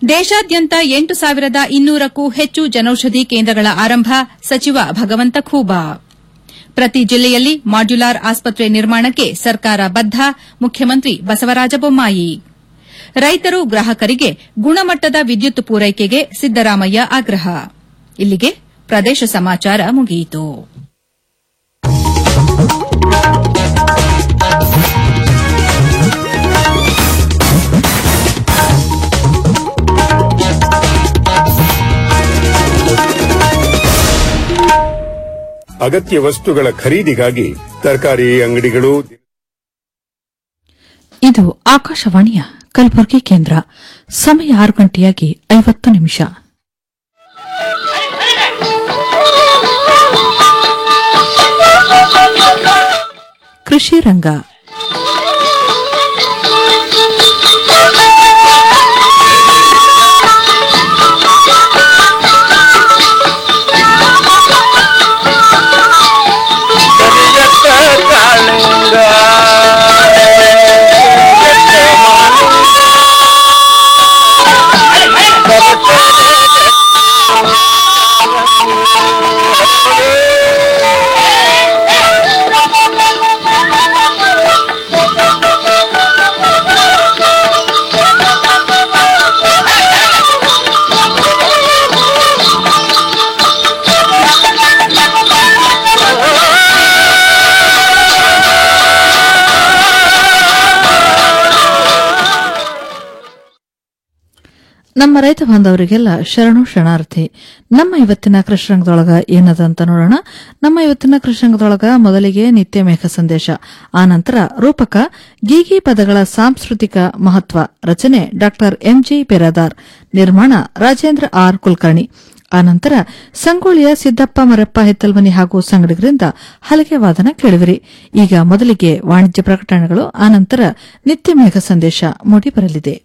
ದೇಶಾದ್ಯಂತ ಎಂಟು ಸಾವಿರದ ಇನ್ನೂರಕ್ಕೂ ಹೆಚ್ಚು ಜನೌಷಧಿ ಕೇಂದ್ರಗಳ ಆರಂಭ ಸಚಿವ ಭಗವಂತ ಖೂಬಾ ಪ್ರತಿ ಜಿಲ್ಲೆಯಲ್ಲಿ ಮಾಡ್ಯುಲಾರ್ ಆಸ್ಪತ್ರೆ ನಿರ್ಮಾಣಕ್ಕೆ ಸರ್ಕಾರ ಬದ್ದ ಮುಖ್ಯಮಂತ್ರಿ ಬಸವರಾಜ ಬೊಮ್ಮಾಯಿ ರೈತರು ಗ್ರಾಹಕರಿಗೆ ಗುಣಮಟ್ಟದ ವಿದ್ಯುತ್ ಪೂರೈಕೆಗೆ ಸಿದ್ದರಾಮಯ್ಯ ಆಗ್ರಹ ಇಲ್ಲಿಗೆ ಪ್ರದೇಶ ಸಮಾಚಾರ ಮುಗಿಯಿತು ಅಗತ್ಯ ವಸ್ತುಗಳ ಖರೀದಿಗಾಗಿ ತರಕಾರಿ ಅಂಗಡಿಗಳು ಇದು ಆಕಾಶವಾಣಿಯ ಕಲಬುರಗಿ ಕೇಂದ್ರ ಸಮಯ ಆರು ಗಂಟೆಯಾಗಿ ಐವತ್ತು ನಿಮಿಷ ಕೃಷಿ ರಂಗ ನಮ್ಮ ರೈತ ಬಾಂಧವರಿಗೆಲ್ಲ ಶರಣು ಶರಣಾರ್ಥಿ ನಮ್ಮ ಇವತ್ತಿನ ಕೃಷ್ಣರಂಗದೊಳಗ ಏನದ ಅಂತ ನೋಡೋಣ ನಮ್ಮ ಇವತ್ತಿನ ಕೃಷ್ಣರಂಗದೊಳಗ ಮೊದಲಿಗೆ ನಿತ್ಯ ಮೇಘ ಸಂದೇಶ ಆನಂತರ ರೂಪಕ ಗೀಗಿ ಪದಗಳ ಸಾಂಸ್ಕೃತಿಕ ಮಹತ್ವ ರಚನೆ ಡಾ ಎಂಜಿ ಪೆರಾದಾರ್ ನಿರ್ಮಾಣ ರಾಜೇಂದ್ರ ಆರ್ ಕುಲಕರ್ಣಿ ಆನಂತರ ಸಂಗೊಳ್ಳಿಯ ಸಿದ್ದಪ್ಪ ಮರಪ್ಪ ಹೆತ್ತಲ್ಮನಿ ಹಾಗೂ ಸಂಗಡಿಗರಿಂದ ಹಲಗೆ ವಾದನ ಕೇಳುವಿರಿ ಈಗ ಮೊದಲಿಗೆ ವಾಣಿಜ್ಯ ಪ್ರಕಟಣೆಗಳು ಆನಂತರ ನಿತ್ಯ ಮೇಘ ಸಂದೇಶ ಮೂಡಿಬರಲಿದೆ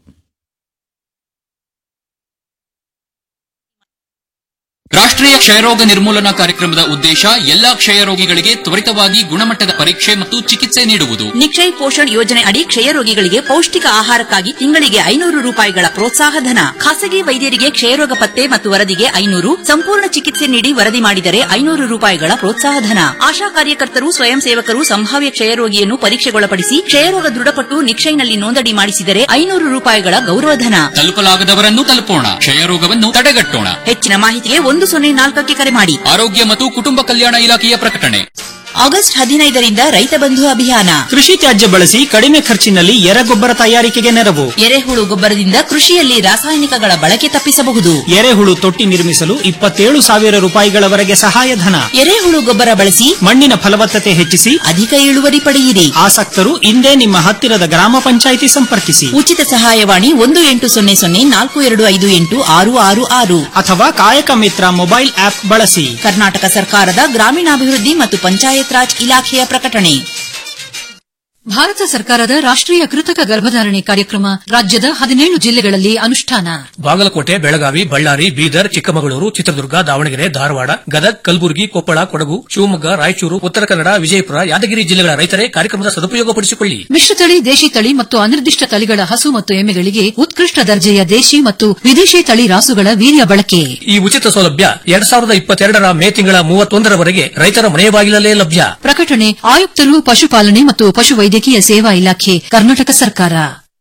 ರಾಷ್ಟ್ರೀಯ ಕ್ಷಯರೋಗ ನಿರ್ಮೂಲನಾ ಕಾರ್ಯಕ್ರಮದ ಉದ್ದೇಶ ಎಲ್ಲಾ ಕ್ಷಯರೋಗಿಗಳಿಗೆ ತ್ವರಿತವಾಗಿ ಗುಣಮಟ್ಟದ ಪರೀಕ್ಷೆ ಮತ್ತು ಚಿಕಿತ್ಸೆ ನೀಡುವುದು ನಿಕ್ಷಯ್ ಪೋಷಣ್ ಯೋಜನೆ ಅಡಿ ಕ್ಷಯರೋಗಿಗಳಿಗೆ ಪೌಷ್ಟಿಕ ಆಹಾರಕ್ಕಾಗಿ ತಿಂಗಳಿಗೆ ಐನೂರು ರೂಪಾಯಿಗಳ ಪ್ರೋತ್ಸಾಹ ಧನ ಖಾಸಗಿ ವೈದ್ಯರಿಗೆ ಕ್ಷಯರೋಗ ಪತ್ತೆ ಮತ್ತು ವರದಿಗೆ ಐನೂರು ಸಂಪೂರ್ಣ ಚಿಕಿತ್ಸೆ ನೀಡಿ ವರದಿ ಮಾಡಿದರೆ ಐನೂರು ರೂಪಾಯಿಗಳ ಪ್ರೋತ್ಸಾಹ ಧನ ಆಶಾ ಕಾರ್ಯಕರ್ತರು ಸ್ವಯಂ ಸೇವಕರು ಸಂಭಾವ್ಯ ಕ್ಷಯರೋಗಿಯನ್ನು ಪರೀಕ್ಷೆಗೊಳಪಡಿಸಿ ಕ್ಷಯರೋಗ ದೃಢಪಟ್ಟು ನಿಕ್ಷಯ್ನಲ್ಲಿ ನೋಂದಣಿ ಮಾಡಿಸಿದರೆ ಐನೂರು ರೂಪಾಯಿಗಳ ಗೌರವಧನ ತಲುಪಲಾಗದವರನ್ನು ತಲುಪೋಣ ಕ್ಷಯರೋಗವನ್ನು ತಡೆಗಟ್ಟೋಣ ಹೆಚ್ಚಿನ ಮಾಹಿತಿಗೆ ಒಂದು ಸೊನ್ನೆ ನಾಲ್ಕಕ್ಕೆ ಕರೆ ಮಾಡಿ ಆರೋಗ್ಯ ಮತ್ತು ಕುಟುಂಬ ಕಲ್ಯಾಣ ಇಲಾಖೆಯ ಪ್ರಕಟಣೆ ಆಗಸ್ಟ್ ಹದಿನೈದರಿಂದ ರೈತ ಬಂಧು ಅಭಿಯಾನ ಕೃಷಿ ತ್ಯಾಜ್ಯ ಬಳಸಿ ಕಡಿಮೆ ಖರ್ಚಿನಲ್ಲಿ ಎರೆಗೊಬ್ಬರ ತಯಾರಿಕೆಗೆ ನೆರವು ಎರೆಹುಳು ಗೊಬ್ಬರದಿಂದ ಕೃಷಿಯಲ್ಲಿ ರಾಸಾಯನಿಕಗಳ ಬಳಕೆ ತಪ್ಪಿಸಬಹುದು ಎರೆಹುಳು ತೊಟ್ಟಿ ನಿರ್ಮಿಸಲು ಇಪ್ಪತ್ತೇಳು ಸಾವಿರ ರೂಪಾಯಿಗಳವರೆಗೆ ಸಹಾಯಧನ ಎರೆಹುಳು ಗೊಬ್ಬರ ಬಳಸಿ ಮಣ್ಣಿನ ಫಲವತ್ತತೆ ಹೆಚ್ಚಿಸಿ ಅಧಿಕ ಇಳುವರಿ ಪಡೆಯಿರಿ ಆಸಕ್ತರು ಇಂದೇ ನಿಮ್ಮ ಹತ್ತಿರದ ಗ್ರಾಮ ಪಂಚಾಯಿತಿ ಸಂಪರ್ಕಿಸಿ ಉಚಿತ ಸಹಾಯವಾಣಿ ಒಂದು ಎಂಟು ಸೊನ್ನೆ ಸೊನ್ನೆ ನಾಲ್ಕು ಎರಡು ಐದು ಎಂಟು ಆರು ಆರು ಆರು ಅಥವಾ ಕಾಯಕ ಮಿತ್ರ ಮೊಬೈಲ್ ಆಪ್ ಬಳಸಿ ಕರ್ನಾಟಕ ಸರ್ಕಾರದ ಗ್ರಾಮೀಣಾಭಿವೃದ್ಧಿ ಮತ್ತು ಪಂಚಾಯತ್ ರಾಜ್ ಇಲಾಖೆಯ ಪ್ರಕಟಣೆ ಭಾರತ ಸರ್ಕಾರದ ರಾಷ್ಟ್ರೀಯ ಕೃತಕ ಗರ್ಭಧಾರಣೆ ಕಾರ್ಯಕ್ರಮ ರಾಜ್ಯದ ಹದಿನೇಳು ಜಿಲ್ಲೆಗಳಲ್ಲಿ ಅನುಷ್ಠಾನ ಬಾಗಲಕೋಟೆ ಬೆಳಗಾವಿ ಬಳ್ಳಾರಿ ಬೀದರ್ ಚಿಕ್ಕಮಗಳೂರು ಚಿತ್ರದುರ್ಗ ದಾವಣಗೆರೆ ಧಾರವಾಡ ಗದಗ್ ಕಲಬುರಗಿ ಕೊಪ್ಪಳ ಕೊಡಗು ಶಿವಮೊಗ್ಗ ರಾಯಚೂರು ಉತ್ತರ ಕನ್ನಡ ವಿಜಯಪುರ ಯಾದಗಿರಿ ಜಿಲ್ಲೆಗಳ ರೈತರೇ ಕಾರ್ಯಕ್ರಮದ ಸದುಪಯೋಗಪಡಿಸಿಕೊಳ್ಳಿ ಮಿಶ್ರತಳಿ ದೇಶಿ ತಳಿ ಮತ್ತು ಅನಿರ್ದಿಷ್ಟ ತಳಿಗಳ ಹಸು ಮತ್ತು ಎಮ್ಮೆಗಳಿಗೆ ಉತ್ಕೃಷ್ಟ ದರ್ಜೆಯ ದೇಶಿ ಮತ್ತು ವಿದೇಶಿ ತಳಿ ರಾಸುಗಳ ವೀರ್ಯ ಬಳಕೆ ಈ ಉಚಿತ ಸೌಲಭ್ಯ ಎರಡ್ ಸಾವಿರದ ಇಪ್ಪತ್ತೆರಡರ ಮೇ ತಿಂಗಳ ಮೂವತ್ತೊಂದರವರೆಗೆ ರೈತರ ಮನೆ ಬಾಗಿಲಲ್ಲೇ ಲಭ್ಯ ಪ್ರಕಟಣೆ ಆಯುಕ್ತರು ಪಶುಪಾಲನೆ ಮತ್ತು ಪಶುವೈದ್ಯಕೀಯ ಸೇವಾ ಇಲಾಖೆ ಕರ್ನಾಟಕ ಸರ್ಕಾರ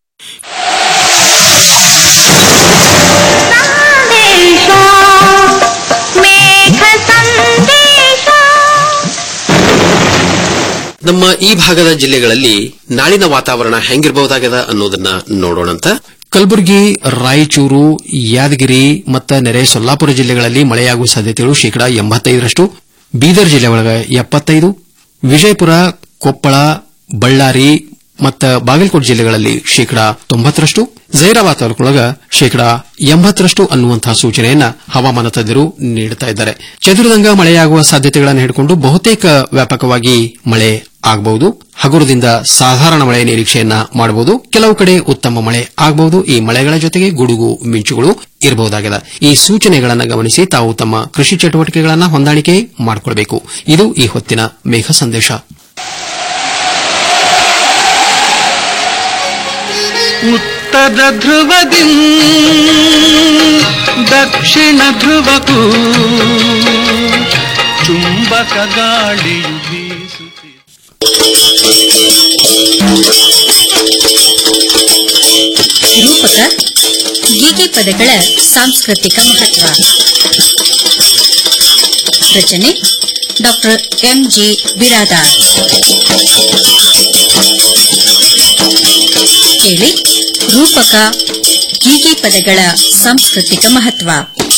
ನಮ್ಮ ಈ ಭಾಗದ ಜಿಲ್ಲೆಗಳಲ್ಲಿ ನಾಳಿನ ವಾತಾವರಣ ಹೆಂಗಿರಬಹುದಾಗದ ಅನ್ನೋದನ್ನ ನೋಡೋಣಂತ ಕಲಬುರಗಿ ರಾಯಚೂರು ಯಾದಗಿರಿ ಮತ್ತು ನೆರೆ ಸೊಲ್ಲಾಪುರ ಜಿಲ್ಲೆಗಳಲ್ಲಿ ಮಳೆಯಾಗುವ ಸಾಧ್ಯತೆಗಳು ಶೇಕಡಾ ಎಂಬತ್ತೈದರಷ್ಟು ಬೀದರ್ ಜಿಲ್ಲೆ ಒಳಗ ಎಪ್ಪತ್ತೈದು ವಿಜಯಪುರ ಕೊಪ್ಪಳ ಬಳ್ಳಾರಿ ಮತ್ತು ಬಾಗಲಕೋಟೆ ಜಿಲ್ಲೆಗಳಲ್ಲಿ ಶೇಕಡಾ ತೊಂಬತ್ತರಷ್ಟು ಜೈರಾಬಾದ್ ತಾಲೂಕೊಳಗ ಶೇಕಡಾ ಎಂಬತ್ತರಷ್ಟು ಅನ್ನುವಂತಹ ಸೂಚನೆಯನ್ನ ಹವಾಮಾನ ತಜ್ಞರು ನೀಡುತ್ತಾ ಇದ್ದಾರೆ ಚದುರದಂಗ ಮಳೆಯಾಗುವ ಸಾಧ್ಯತೆಗಳನ್ನು ಹಿಡಿಕೊಂಡು ಬಹುತೇಕ ವ್ಯಾಪಕವಾಗಿ ಮಳೆ ಆಗಬಹುದು ಹಗುರದಿಂದ ಸಾಧಾರಣ ಮಳೆ ನಿರೀಕ್ಷೆಯನ್ನ ಮಾಡಬಹುದು ಕೆಲವು ಕಡೆ ಉತ್ತಮ ಮಳೆ ಆಗಬಹುದು ಈ ಮಳೆಗಳ ಜೊತೆಗೆ ಗುಡುಗು ಮಿಂಚುಗಳು ಇರಬಹುದಾಗಿದೆ ಈ ಸೂಚನೆಗಳನ್ನು ಗಮನಿಸಿ ತಾವು ತಮ್ಮ ಕೃಷಿ ಚಟುವಟಿಕೆಗಳನ್ನು ಹೊಂದಾಣಿಕೆ ಮಾಡಿಕೊಳ್ಳಬೇಕು ಇದು ಈ ಹೊತ್ತಿನ ಮೇಘ ಸಂದೇಶ ಉತ್ತರ ಧ್ರುವದಿ ದಕ್ಷಿಣ ಧ್ರುವಕ್ಕೂ ಚುಂಬಕ ಗಾಳಿಯು ಬೀಸುತ್ತಿದೆ ರೂಪಕ ಗೀಗೆ ಪದಗಳ ಸಾಂಸ್ಕೃತಿಕ ಮಹತ್ವ ರಚನೆ ಡಾಕ್ಟರ್ ಎಂಜಿ ಬಿರಾದಾರ್ ಕೇಳಿ ರೂಪಕ ಗೀಗೆ ಪದಗಳ ಸಾಂಸ್ಕೃತಿಕ ಮಹತ್ವ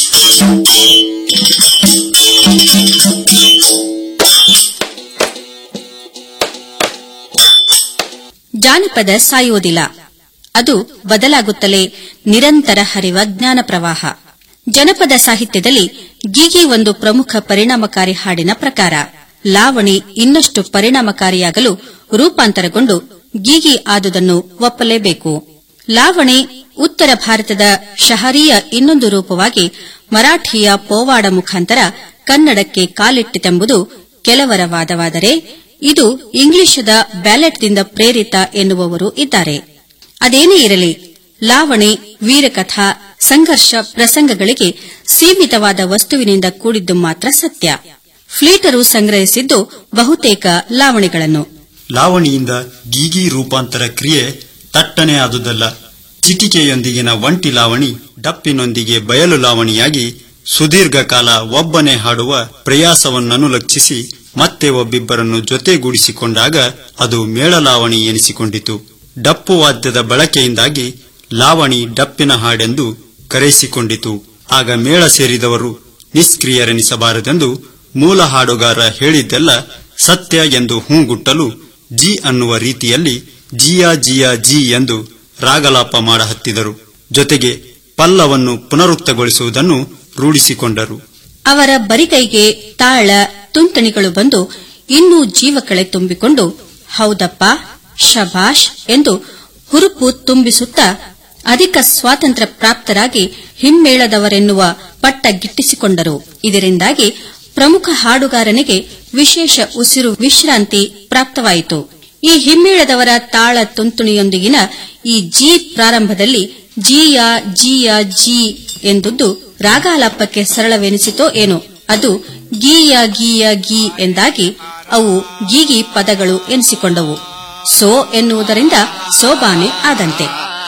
ಜಾನಪದ ಸಾಯುವುದಿಲ್ಲ ಅದು ಬದಲಾಗುತ್ತಲೇ ನಿರಂತರ ಹರಿವ ಜ್ಞಾನ ಪ್ರವಾಹ ಜನಪದ ಸಾಹಿತ್ಯದಲ್ಲಿ ಗೀಗಿ ಒಂದು ಪ್ರಮುಖ ಪರಿಣಾಮಕಾರಿ ಹಾಡಿನ ಪ್ರಕಾರ ಲಾವಣಿ ಇನ್ನಷ್ಟು ಪರಿಣಾಮಕಾರಿಯಾಗಲು ರೂಪಾಂತರಗೊಂಡು ಗೀಗಿ ಆದುದನ್ನು ಒಪ್ಪಲೇಬೇಕು ಲಾವಣಿ ಉತ್ತರ ಭಾರತದ ಶಹರಿಯ ಇನ್ನೊಂದು ರೂಪವಾಗಿ ಮರಾಠಿಯ ಪೋವಾಡ ಮುಖಾಂತರ ಕನ್ನಡಕ್ಕೆ ಕಾಲಿಟ್ಟಿತೆಂಬುದು ಕೆಲವರ ವಾದವಾದರೆ ಇದು ಇಂಗ್ಲಿಷದ ಬ್ಯಾಲೆಟ್ದಿಂದ ಪ್ರೇರಿತ ಎನ್ನುವವರು ಇದ್ದಾರೆ ಅದೇನೇ ಇರಲಿ ಲಾವಣಿ ವೀರಕಥಾ ಸಂಘರ್ಷ ಪ್ರಸಂಗಗಳಿಗೆ ಸೀಮಿತವಾದ ವಸ್ತುವಿನಿಂದ ಕೂಡಿದ್ದು ಮಾತ್ರ ಸತ್ಯ ಫ್ಲೀಟರು ಸಂಗ್ರಹಿಸಿದ್ದು ಬಹುತೇಕ ಲಾವಣಿಗಳನ್ನು ಲಾವಣಿಯಿಂದ ಗೀಗಿ ರೂಪಾಂತರ ಕ್ರಿಯೆ ತಟ್ಟನೆ ಆದುದಲ್ಲ ಚಿಟಿಕೆಯೊಂದಿಗಿನ ಒಂಟಿ ಲಾವಣಿ ಡಪ್ಪಿನೊಂದಿಗೆ ಬಯಲು ಲಾವಣಿಯಾಗಿ ಸುದೀರ್ಘ ಕಾಲ ಒಬ್ಬನೇ ಹಾಡುವ ಪ್ರಯಾಸವನ್ನನುಲಕ್ಷಿಸಿ ಮತ್ತೆ ಒಬ್ಬಿಬ್ಬರನ್ನು ಜೊತೆಗೂಡಿಸಿಕೊಂಡಾಗ ಅದು ಮೇಳಲಾವಣಿ ಎನಿಸಿಕೊಂಡಿತು ಡಪ್ಪು ವಾದ್ಯದ ಬಳಕೆಯಿಂದಾಗಿ ಲಾವಣಿ ಡಪ್ಪಿನ ಹಾಡೆಂದು ಕರೆಯಿಸಿಕೊಂಡಿತು ಆಗ ಮೇಳ ಸೇರಿದವರು ನಿಷ್ಕ್ರಿಯರೆನಿಸಬಾರದೆಂದು ಮೂಲ ಹಾಡುಗಾರ ಹೇಳಿದ್ದೆಲ್ಲ ಸತ್ಯ ಎಂದು ಹೂಗುಟ್ಟಲು ಜಿ ಅನ್ನುವ ರೀತಿಯಲ್ಲಿ ಜಿಯಾ ಜಿಯಾ ಜಿ ಎಂದು ರಾಗಲಾಪ ಮಾಡಹತ್ತಿದರು ಜೊತೆಗೆ ಪಲ್ಲವನ್ನು ಪುನರುಕ್ತಗೊಳಿಸುವುದನ್ನು ರೂಢಿಸಿಕೊಂಡರು ಅವರ ಬರಿಗೈಗೆ ತಾಳ ತುಂಟಣಿಗಳು ಬಂದು ಇನ್ನೂ ಜೀವಕಳೆ ತುಂಬಿಕೊಂಡು ಹೌದಪ್ಪ ಶಭಾಷ್ ಎಂದು ಹುರುಪು ತುಂಬಿಸುತ್ತಾ ಅಧಿಕ ಸ್ವಾತಂತ್ರ್ಯ ಪ್ರಾಪ್ತರಾಗಿ ಹಿಮ್ಮೇಳದವರೆನ್ನುವ ಪಟ್ಟ ಗಿಟ್ಟಿಸಿಕೊಂಡರು ಇದರಿಂದಾಗಿ ಪ್ರಮುಖ ಹಾಡುಗಾರನಿಗೆ ವಿಶೇಷ ಉಸಿರು ವಿಶ್ರಾಂತಿ ಪ್ರಾಪ್ತವಾಯಿತು ಈ ಹಿಮ್ಮೇಳದವರ ತಾಳ ತುಂತುಣಿಯೊಂದಿಗಿನ ಈ ಜಿ ಪ್ರಾರಂಭದಲ್ಲಿ ಜಿಯ ಜಿಯ ಜಿ ಎಂದುದು ರಾಗಾಲಾಪಕ್ಕೆ ಸರಳವೆನಿಸಿತೋ ಏನೋ ಅದು ಗೀಯ ಗೀಯ ಗೀ ಎಂದಾಗಿ ಅವು ಗೀಗಿ ಪದಗಳು ಎನಿಸಿಕೊಂಡವು ಸೋ ಎನ್ನುವುದರಿಂದ ಸೋಬಾನೆ ಆದಂತೆ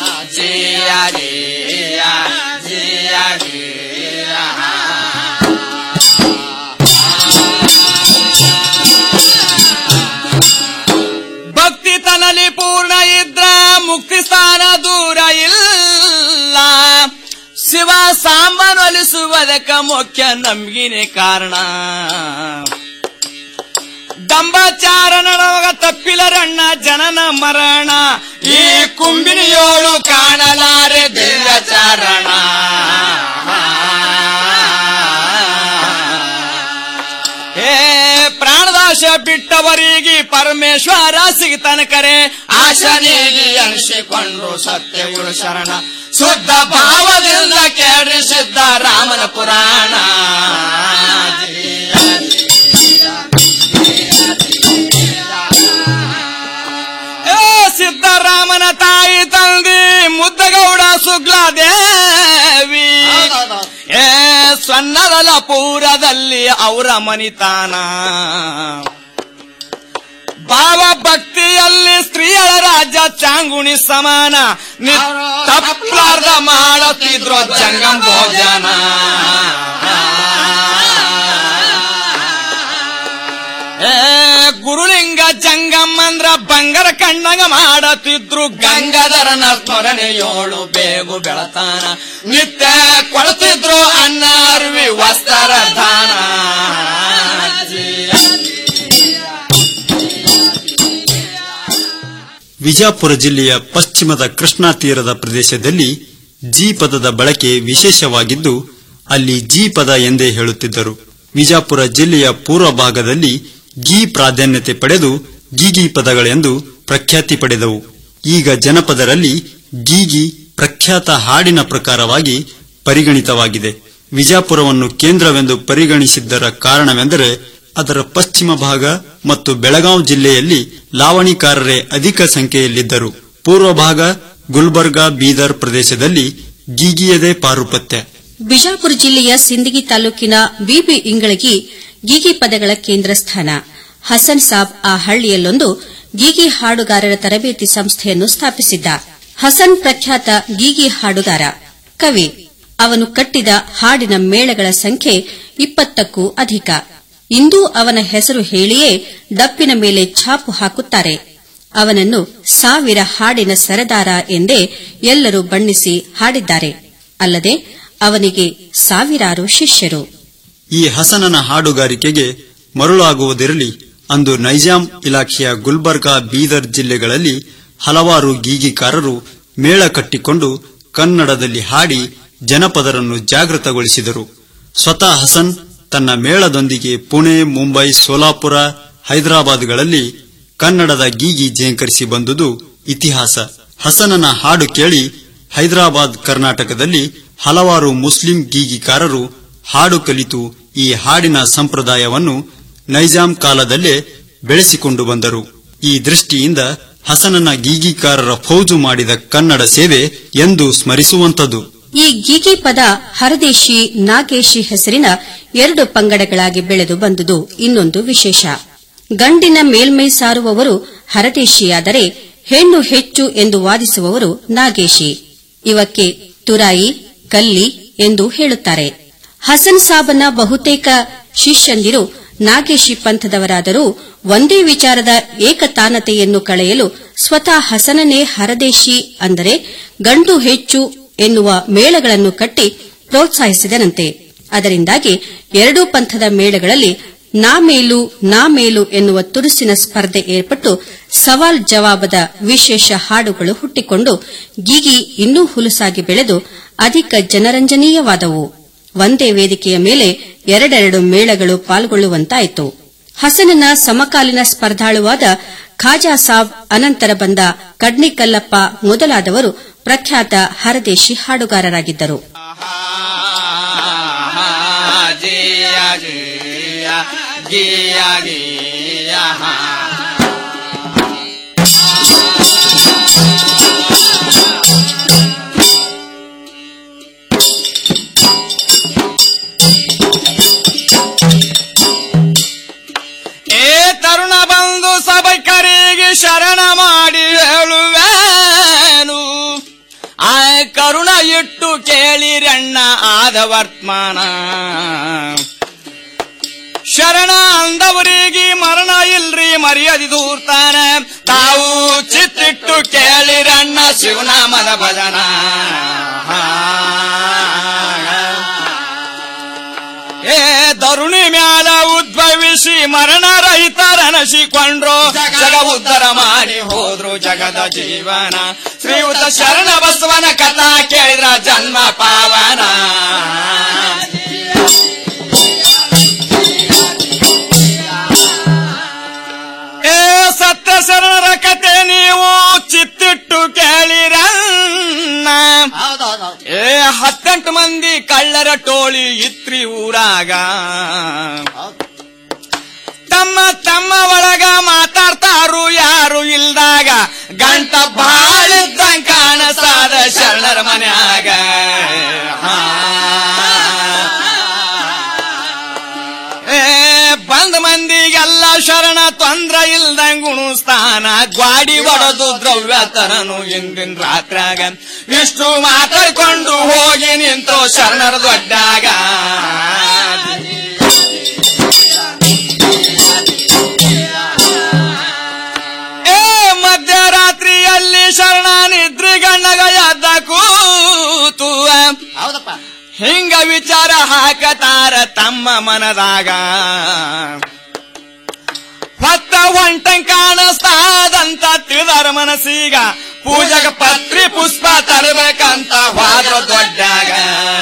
ಭಕ್ತಿ ತನಲಿ ಪೂರ್ಣ ಇದ್ರ ಮುಕ್ತಿ ಸ್ಥಾನ ದೂರ ಇಲ್ಲ ಶಿವ ಸಾಂಬನೊಲಿಸುವುದಕ್ಕ ಮುಖ್ಯ ನಂಬಿಗಿನೇ ಕಾರಣ ದಂಬಾಚಾರ ನಡವಾಗ ತಪ್ಪಿಲರಣ್ಣ ಜನನ ಮರಣ ಈ ಕುಂಬಿನಿಯೋಳು ಕಾಣಲಾರೆ ದಿವ್ಯಚಾರಣ ಹೇ ಪ್ರಾಣದಾಶ ಬಿಟ್ಟವರಿಗೆ ಪರಮೇಶ್ವರ ಸಿಗ್ತಾನ ಕರೆ ಆಶ ನೀಡಿ ಅನಿಸಿಕೊಂಡ್ರು ಸತ್ಯಗಳು ಶರಣ ಶುದ್ಧ ಭಾವದಿಂದ ಕೇಳಿ ಸಿದ್ಧ ರಾಮನ ಪುರಾಣ ಏ ಸಿದ್ದರಾಮನ ತಾಯಿ ತಂದಿ ಮುದ್ದಗೌಡ ಸುಗ್ಲಾದೇವಿ ಏ ಸ್ವನ್ನದಲ ಪೂರದಲ್ಲಿ ಅವರ ಮನಿತಾನ ಭಾವ ಭಕ್ತಿಯಲ್ಲಿ ಸ್ತ್ರೀಯರ ರಾಜ್ಯ ಚಾಂಗುಣಿ ಸಮಾನ ನಿ ತಪ್ಲಾರ್ದ ಮಾಡುತ್ತಿದ್ರು ಜಂಗಂ ಭೋಜನ ಏ ಗುರುಲಿಂಗ ಜಂಗಮ್ಮಂದ್ರ ಬಂಗಾರ ಕಣ್ಣಂಗ ಮಾಡತಿದ್ರು ಗಂಗಾಧರನ ಸ್ಮರಣೆಯೋಳು ಬೇಗು ಬೆಳತಾನ ನಿತ್ಯ ಕೊಡ್ತಿದ್ರು ಅನ್ನ ಅರ್ವಿ ವಸ್ತ್ರ ದಾನ ವಿಜಾಪುರ ಜಿಲ್ಲೆಯ ಪಶ್ಚಿಮದ ಕೃಷ್ಣಾ ತೀರದ ಪ್ರದೇಶದಲ್ಲಿ ಜಿ ಪದದ ಬಳಕೆ ವಿಶೇಷವಾಗಿದ್ದು ಅಲ್ಲಿ ಜಿ ಪದ ಎಂದೇ ಹೇಳುತ್ತಿದ್ದರು ವಿಜಾಪುರ ಜಿಲ್ಲೆಯ ಪೂರ್ವ ಭಾಗದಲ್ಲಿ ಗೀ ಪ್ರಾಧಾನ್ಯತೆ ಪಡೆದು ಗೀಗಿ ಪದಗಳೆಂದು ಪ್ರಖ್ಯಾತಿ ಪಡೆದವು ಈಗ ಜನಪದರಲ್ಲಿ ಗೀಗಿ ಪ್ರಖ್ಯಾತ ಹಾಡಿನ ಪ್ರಕಾರವಾಗಿ ಪರಿಗಣಿತವಾಗಿದೆ ವಿಜಾಪುರವನ್ನು ಕೇಂದ್ರವೆಂದು ಪರಿಗಣಿಸಿದ್ದರ ಕಾರಣವೆಂದರೆ ಅದರ ಪಶ್ಚಿಮ ಭಾಗ ಮತ್ತು ಬೆಳಗಾಂ ಜಿಲ್ಲೆಯಲ್ಲಿ ಲಾವಣಿಕಾರರೇ ಅಧಿಕ ಸಂಖ್ಯೆಯಲ್ಲಿದ್ದರು ಪೂರ್ವ ಭಾಗ ಗುಲ್ಬರ್ಗಾ ಬೀದರ್ ಪ್ರದೇಶದಲ್ಲಿ ಗೀಗಿಯದೇ ಪಾರುಪತ್ಯ ಬಿಜಾಪುರ ಜಿಲ್ಲೆಯ ಸಿಂದಗಿ ತಾಲೂಕಿನ ಬಿಬಿ ಇಂಗಳಗಿ ಗೀಗಿ ಪದಗಳ ಕೇಂದ್ರ ಸ್ಥಾನ ಹಸನ್ ಸಾಬ್ ಆ ಹಳ್ಳಿಯಲ್ಲೊಂದು ಗೀಗಿ ಹಾಡುಗಾರರ ತರಬೇತಿ ಸಂಸ್ಥೆಯನ್ನು ಸ್ಥಾಪಿಸಿದ್ದ ಹಸನ್ ಪ್ರಖ್ಯಾತ ಗೀಗಿ ಹಾಡುಗಾರ ಕವಿ ಅವನು ಕಟ್ಟಿದ ಹಾಡಿನ ಮೇಳಗಳ ಸಂಖ್ಯೆ ಇಪ್ಪತ್ತಕ್ಕೂ ಅಧಿಕ ಇಂದೂ ಅವನ ಹೆಸರು ಹೇಳಿಯೇ ಡಪ್ಪಿನ ಮೇಲೆ ಛಾಪು ಹಾಕುತ್ತಾರೆ ಅವನನ್ನು ಸಾವಿರ ಹಾಡಿನ ಸರದಾರ ಎಂದೇ ಎಲ್ಲರೂ ಬಣ್ಣಿಸಿ ಹಾಡಿದ್ದಾರೆ ಅಲ್ಲದೆ ಅವನಿಗೆ ಸಾವಿರಾರು ಶಿಷ್ಯರು ಈ ಹಸನನ ಹಾಡುಗಾರಿಕೆಗೆ ಮರುಳಾಗುವುದಿರಲಿ ಅಂದು ನೈಜಾಂ ಇಲಾಖೆಯ ಗುಲ್ಬರ್ಗಾ ಬೀದರ್ ಜಿಲ್ಲೆಗಳಲ್ಲಿ ಹಲವಾರು ಗೀಗಿಕಾರರು ಮೇಳ ಕಟ್ಟಿಕೊಂಡು ಕನ್ನಡದಲ್ಲಿ ಹಾಡಿ ಜನಪದರನ್ನು ಜಾಗೃತಗೊಳಿಸಿದರು ಸ್ವತಃ ಹಸನ್ ತನ್ನ ಮೇಳದೊಂದಿಗೆ ಪುಣೆ ಮುಂಬೈ ಸೋಲಾಪುರ ಹೈದರಾಬಾದ್ಗಳಲ್ಲಿ ಕನ್ನಡದ ಗೀಗಿ ಜೇಂಕರಿಸಿ ಬಂದುದು ಇತಿಹಾಸ ಹಸನನ ಹಾಡು ಕೇಳಿ ಹೈದರಾಬಾದ್ ಕರ್ನಾಟಕದಲ್ಲಿ ಹಲವಾರು ಮುಸ್ಲಿಂ ಗೀಗಿಕಾರರು ಹಾಡು ಕಲಿತು ಈ ಹಾಡಿನ ಸಂಪ್ರದಾಯವನ್ನು ನೈಜಾಂ ಕಾಲದಲ್ಲೇ ಬೆಳೆಸಿಕೊಂಡು ಬಂದರು ಈ ದೃಷ್ಟಿಯಿಂದ ಹಸನನ ಗೀಗಿಕಾರರ ಫೌಜು ಮಾಡಿದ ಕನ್ನಡ ಸೇವೆ ಎಂದು ಸ್ಮರಿಸುವಂತದ್ದು ಈ ಗೀಗಿ ಪದ ಹರದೇಶಿ ನಾಗೇಶಿ ಹೆಸರಿನ ಎರಡು ಪಂಗಡಗಳಾಗಿ ಬೆಳೆದು ಬಂದುದು ಇನ್ನೊಂದು ವಿಶೇಷ ಗಂಡಿನ ಮೇಲ್ಮೈ ಸಾರುವವರು ಹರದೇಶಿಯಾದರೆ ಹೆಣ್ಣು ಹೆಚ್ಚು ಎಂದು ವಾದಿಸುವವರು ನಾಗೇಶಿ ಇವಕ್ಕೆ ತುರಾಯಿ ಕಲ್ಲಿ ಎಂದು ಹೇಳುತ್ತಾರೆ ಹಸನ್ ಸಾಬನ ಬಹುತೇಕ ಶಿಷ್ಯಂದಿರು ನಾಗೇಶಿ ಪಂಥದವರಾದರೂ ಒಂದೇ ವಿಚಾರದ ಏಕತಾನತೆಯನ್ನು ಕಳೆಯಲು ಸ್ವತಃ ಹಸನನೇ ಹರದೇಶಿ ಅಂದರೆ ಗಂಡು ಹೆಚ್ಚು ಎನ್ನುವ ಮೇಳಗಳನ್ನು ಕಟ್ಟಿ ಪ್ರೋತ್ಸಾಹಿಸಿದನಂತೆ ಅದರಿಂದಾಗಿ ಎರಡೂ ಪಂಥದ ಮೇಳಗಳಲ್ಲಿ ನಾ ಮೇಲು ನಾ ಮೇಲು ಎನ್ನುವ ತುರುಸಿನ ಸ್ಪರ್ಧೆ ಏರ್ಪಟ್ಟು ಸವಾಲ್ ಜವಾಬದ ವಿಶೇಷ ಹಾಡುಗಳು ಹುಟ್ಟಿಕೊಂಡು ಗೀಗಿ ಇನ್ನೂ ಹುಲುಸಾಗಿ ಬೆಳೆದು ಅಧಿಕ ಜನರಂಜನೀಯವಾದವು ಒಂದೇ ವೇದಿಕೆಯ ಮೇಲೆ ಎರಡೆರಡು ಮೇಳಗಳು ಪಾಲ್ಗೊಳ್ಳುವಂತಾಯಿತು ಹಸನನ ಸಮಕಾಲೀನ ಸ್ಪರ್ಧಾಳುವಾದ ಖಾಜಾ ಸಾಬ್ ಅನಂತರ ಬಂದ ಕಡ್ನಿಕಲ್ಲಪ್ಪ ಮೊದಲಾದವರು ಪ್ರಖ್ಯಾತ ಹರದೇಶಿ ಹಾಡುಗಾರರಾಗಿದ್ದರು ಜಿಯ ಜಿಯ ಗಿಯ ಗಿಯ ಏ ತರುಣ ಬಂದು ಸಭಕರಿಗೆ ಶರಣ ಮಾಡಿ ಹೇಳುವೇನು ಆ ಕರುಣ ಇಟ್ಟು ಕೇಳಿರಣ್ಣ ಆದ ವರ್ತಮಾನ ಶರಣ ಅಂದವರಿಗೆ ಮರಣ ಇಲ್ರಿ ಮರ್ಯಾದೆ ದೂರ್ತಾನ ತಾವು ಚಿತ್ತಿಟ್ಟು ಕೇಳಿರಣ್ಣ ಶಿವನಾಮದ ಭಜನ ಏ ದರುಣಿ ಮ್ಯಾಲ ಉದ್ಭವಿಸಿ ಮರಣ ರಹಿತರನಸಿಕೊಂಡ್ರು ಜಗ ಉದ್ಧಾರ ಮಾಡಿ ಹೋದ್ರು ಜಗದ ಜೀವನ ಶ್ರೀಯುತ ಶರಣ ಬಸವನ ಕಥಾ ಕೇಳಿದ್ರ ಜನ್ಮ ಪಾವನ ಏ ಸತ್ಯ ಶರಣರ ಕತೆ ನೀವು ಚಿತ್ತಿಟ್ಟು ಕೇಳಿರನ್ನ ಏ ಹತ್ತೆಂಟು ಮಂದಿ ಕಳ್ಳರ ಟೋಳಿ ಇತ್ರಿ ಊರಾಗ ತಮ್ಮ ತಮ್ಮ ಒಳಗ ಮಾತಾಡ್ತಾರು ಯಾರು ಇಲ್ದಾಗ ಗಂಟ ಬಾಳಿದ್ದಂಗ ಕಾಣಸಾದ ಶರಣರ ಮನ್ಯಾಗ ಹಾ. ಏ ಬಂದ ಮಂದಿಗೆಲ್ಲ ಶರಣ ತೊಂದ್ರ ಇಲ್ದಂಗ ಉಣಿಸ್ತಾನ ಗ್ವಾಡಿ ಒಡದು ದ್ರವ್ಯ ತರನು ಇಂದಿನ ರಾತ್ರಾಗ ಇಷ್ಟು ಮಾತಾಡ್ಕೊಂಡು ಹೋಗಿ ನಿಂತು ಶರಣರ ದೊಡ್ಡಾಗ ಏ ಮಧ್ಯರಾತ್ರಿಯಲ್ಲಿ ಶರಣ ನಿದ್ರಿ ಗಣ್ಣಗ ಎದ್ದ ಕೂತು ಹೌದಪ್ಪ ಹಿಂಗ ವಿಚಾರ ಹಾಕತಾರ ತಮ್ಮ ಮನದಾಗ ಹೊತ್ತ ಹೊಂಟಂಗ್ ಕಾಣಿಸ್ತಾದಂತ ತಿಳಿದಾರ ಮನಸ್ಸೀಗ ಪೂಜಕ ಪತ್ರಿ ಪುಷ್ಪ ತರಬೇಕಂತ ವಾದ್ರ ದೊಡ್ಡಾಗ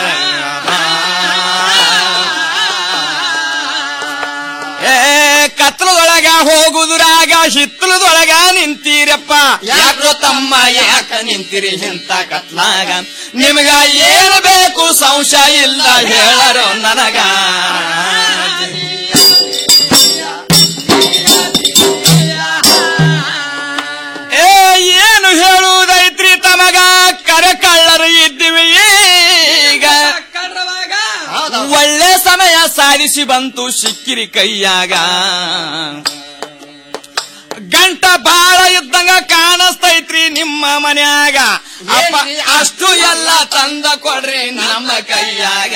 ಏ ಕತ್ಲದೊಳಗ ಹೋಗುದುರಾಗ ಹಿತ್ತಲದೊಳಗ ನಿಂತೀರಪ್ಪ ಯಾಕೋ ತಮ್ಮ ಯಾಕ ನಿಂತಿರಿ ಇಂತ ಕತ್ಲಾಗ ನಿಮಗ ಏನು ಬೇಕು ಸಂಶಯ ಇಲ್ಲ ಹೇಳರು ನನಗ ಏ ಏನು ಹೇಳುವುದೈತ್ರಿ ತಮಗ ಕರೆ ಕಳ್ಳರು ಇದ್ದೀವಿ ಈಗ ಸಮಯ ಸಾಧಿಸಿ ಬಂತು ಸಿಕ್ಕಿರಿ ಕೈಯಾಗ ಗಂಟ ಬಾಳ ಇದ್ದಂಗ ಕಾಣಿಸ್ತೈತ್ರಿ ನಿಮ್ಮ ಮನ್ಯಾಗ ಅಪ್ಪ ಅಷ್ಟು ಎಲ್ಲ ತಂದ ಕೊಡ್ರಿ ನಮ್ಮ ಕೈಯಾಗ